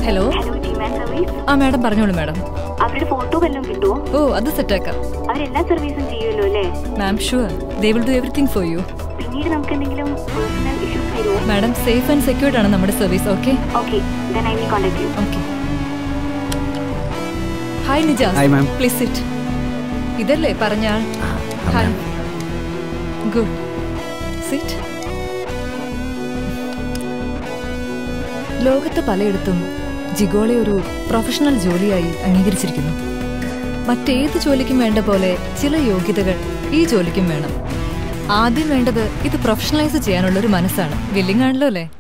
Hello hello ജിമാൻ service ആ madam പറഞ്ഞോളൂ മാഡം അവരുടെ ഫോട്ടോ വല്ലതും കിട്ടുമോ ഓ അത് സെറ്റാക്കാം അവരെല്ലാ സർവീസും ചെയ്യുമല്ലോ അല്ലേ ma'am sure they will do everything for you പിന്നീട് നമുക്ക് എന്തെങ്കിലും പേഴ്സണൽ ഇഷ്യൂസ് വരുമോ മാഡം സേഫ് ആൻഡ് സെക്യൂർഡ് ആണ് നമ്മുടെ service okay okay then I will contact you okay hi Nijas Hi, ma'am. Please sit ഇതല്ലേ പറഞ്ഞ ആൾ ഹായ് ഗുഡ് സിറ്റ് ലോകത്ത് പലയിടത്തും ജിഗോളെ ഒരു പ്രൊഫഷണൽ ജോലിയായി അംഗീകരിച്ചിരിക്കുന്നു മറ്റേത് ജോലിക്കും വേണ്ട പോലെ ചില യോഗ്യതകൾ ഈ ജോലിക്കും വേണം ആദ്യം വേണ്ടത് ഇത് പ്രൊഫഷണലൈസ് ചെയ്യാനുള്ള ഒരു മനസ്സാണ് വില്ലിംഗ് ആണല്ലോ അല്ലേ